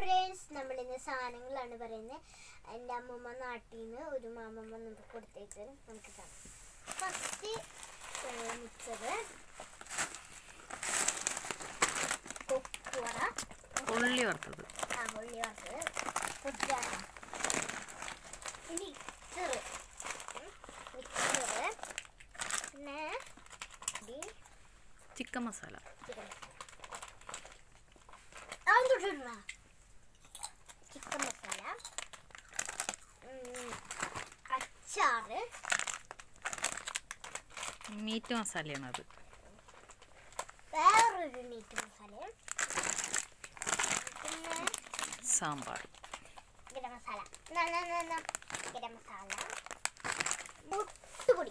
Friends നമ്മൾ ഇന്ന് സാധനങ്ങളാണ് പറയുന്നത് എൻ്റെ അമ്മൂമ്മ നാട്ടിൽ നിന്ന് ഒരു മാമമ്മ നമുക്ക് കൊടുത്തേക്ക് നമുക്ക് കാണാം ഫസ്റ്റ് മിച്ചത് കൊക്കുവറ ഉള്ളി വറുത്തത് ആ ഉള്ളി വറുത്തത് കുറ്റാറ മിക്സർ മിക്സർ പിന്നെ ഇടി ചിക്കൻ മസാല ചിക്കൻ മസാല ഉം, അച്ചാറ് മീറ്റ് മസാലയാണ് അത് വേറൊരു മീറ്റ് മസാല പിന്നെ സാമ്പാർ ഗരം മസാല ന, ന, ന, ന. ഗരം മസാല മുട്ടുപൊടി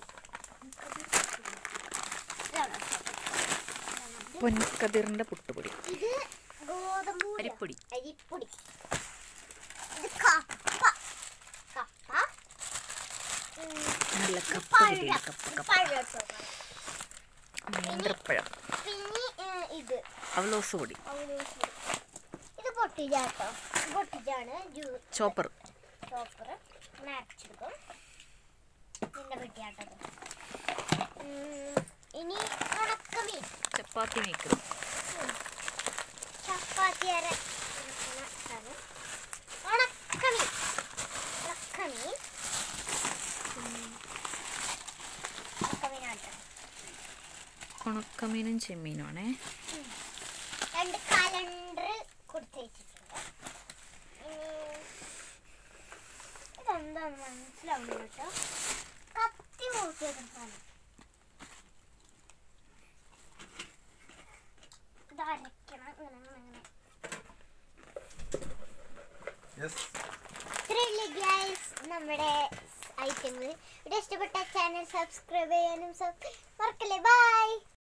ഇതാണ് ഇത് പൊൻകതിറിൻ്റെ പുട്ടുപൊടി ഇത് ഗോതമ്പ് പൊടിയാ. അരിപ്പൊടി അരിപ്പൊടി ഇത് കപ്പ കപ്പ ഉം, നല്ല ഇത് കപ്പ പഴം. കിട്ടിയില്ല കപ്പ ഇത് കപ്പ പഴം കേട്ടോ. നേന്ത്രപ്പഴം പിന്നെ ഏ, ഇത് അവലോസ് പൊടി അവലോസ് പൊടി. ഇത് പൊട്ടിച്ചാട്ടോ പൊട്ടിച്ചാണ് ജ്യൂസ് ചോപ്പർ ചോപ്പർ അരച്ചെടുക്കും ഇതിൻ്റെ പെട്ടിയാട്ടത് ഇനി ഉണക്കമീൻ ചപ്പാത്തി മേക്കർ ചപ്പാത്തി അര ഉണക്കണ സാധനം. ഉണക്കമീൻ ഉണക്കമീൻ ഉം. ഉണക്കമീനാട്ടോ ഉണക്കമീനും ചെമ്മീനുമാണേ രണ്ട് കലണ്ടർ കൊടുത്ത് വെച്ചിട്ടുണ്ട് ഇനി ഇതെന്താന്ന് മനസ്സിലാവുന്നു കേട്ടോ കത്തി മൂത്ത് സാധനം ഇത് അരയ്ക്കണം ഇങ്ങനെ ഇങ്ങനെ ഇങ്ങനെ ഇത്രയല്ലേ ഗൈസ് നമ്മുടെ ഐറ്റങ്ങൾ ഇവിടെ ഇഷ്ടപ്പെട്ട ചാനൽ സബ്സ്ക്രൈബ് ചെയ്യാനും സബ് മറക്കല്ലേ ബൈ